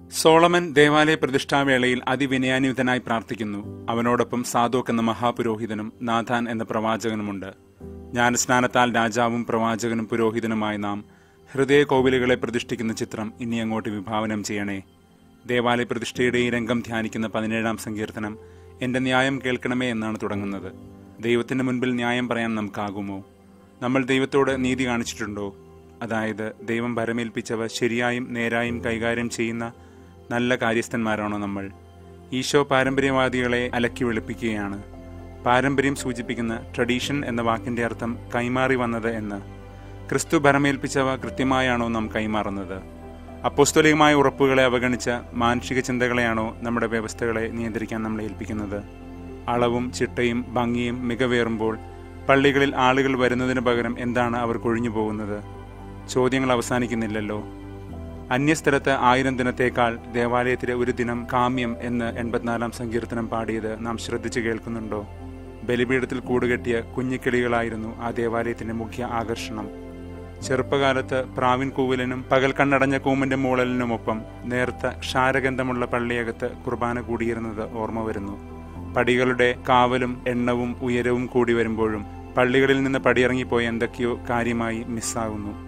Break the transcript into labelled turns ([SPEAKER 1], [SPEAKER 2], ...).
[SPEAKER 1] Solomon ദേവാലയ പ്രതിഷ്ഠാവേളയിൽ അതിവിനയാന്വിതനായി പ്രാർത്ഥിക്കുന്നു അവനോടൊപ്പം സാദോക്ക് എന്ന മഹാപുരോഹിതനും നാഥാൻ എന്ന പ്രവാചകനുമുണ്ട് ജ്ഞാനസ്നാനത്താൽ രാജാവും പ്രവാചകനും പുരോഹിതനുമായ നാം ഹൃദയ കോവിലുകളെ പ്രതിഷ്ഠിക്കുന്ന ചിത്രം ഇനി അങ്ങോട്ട് വിഭാവനം ചെയ്യണേ ദേവാലയ പ്രതിഷ്ഠയുടെ ഈ രംഗം ധ്യാനിക്കുന്ന പതിനേഴാം സങ്കീർത്തനം എന്റെ ന്യായം കേൾക്കണമേ എന്നാണ് തുടങ്ങുന്നത് ദൈവത്തിന്റെ മുൻപിൽ ന്യായം പറയാൻ നമുക്കാകുമോ നമ്മൾ ദൈവത്തോട് നീതി കാണിച്ചിട്ടുണ്ടോ അതായത് ദൈവം ഭരമേൽപ്പിച്ചവ ശരിയായും നേരായും കൈകാര്യം ചെയ്യുന്ന നല്ല കാര്യസ്ഥന്മാരാണോ നമ്മൾ ഈശോ പാരമ്പര്യവാദികളെ അലക്കി വെളുപ്പിക്കുകയാണ് പാരമ്പര്യം സൂചിപ്പിക്കുന്ന ട്രഡീഷൻ എന്ന വാക്കിന്റെ അർത്ഥം കൈമാറി വന്നത് എന്ന് ക്രിസ്തു ഭരമേൽപ്പിച്ചവ കൃത്യമായാണോ നാം കൈമാറുന്നത് അപ്പോസ്തോലികമായ ഉറപ്പുകളെ അവഗണിച്ച മാനുഷിക ചിന്തകളെയാണോ നമ്മുടെ വ്യവസ്ഥകളെ നിയന്ത്രിക്കാൻ നമ്മളെ ഏൽപ്പിക്കുന്നത് അളവും ചിട്ടയും ഭംഗിയും മികവേറുമ്പോൾ പള്ളികളിൽ ആളുകൾ വരുന്നതിന് പകരം എന്താണ് അവർ കൊഴിഞ്ഞു പോകുന്നത് ചോദ്യങ്ങൾ അവസാനിക്കുന്നില്ലല്ലോ അന്യസ്ഥലത്ത് ആയിരം ദിനത്തേക്കാൾ ദേവാലയത്തിലെ ഒരു ദിനം കാമ്യം എന്ന് എൺപത്തിനാലാം സങ്കീർത്തനം പാടിയത് നാം ശ്രദ്ധിച്ചു കേൾക്കുന്നുണ്ടോ ബലിപീഠത്തിൽ കൂടുകെട്ടിയ കുഞ്ഞിക്കിളികളായിരുന്നു ആ ദേവാലയത്തിന്റെ മുഖ്യ ആകർഷണം ചെറുപ്പകാലത്ത് പ്രാവിൻ കൂവലിനും പകൽ കണ്ണടഞ്ഞ കൂമന്റെ മൂളലിനുമൊപ്പം നേർത്ത ക്ഷാരഗന്ധമുള്ള പള്ളിയകത്ത് കുർബാന കൂടിയിരുന്നത് ഓർമ്മ വരുന്നു പടികളുടെ കാവലും എണ്ണവും ഉയരവും കൂടി വരുമ്പോഴും പള്ളികളിൽ നിന്ന് പടിയിറങ്ങിപ്പോയ എന്തൊക്കെയോ കാര്യമായി മിസ്സാകുന്നു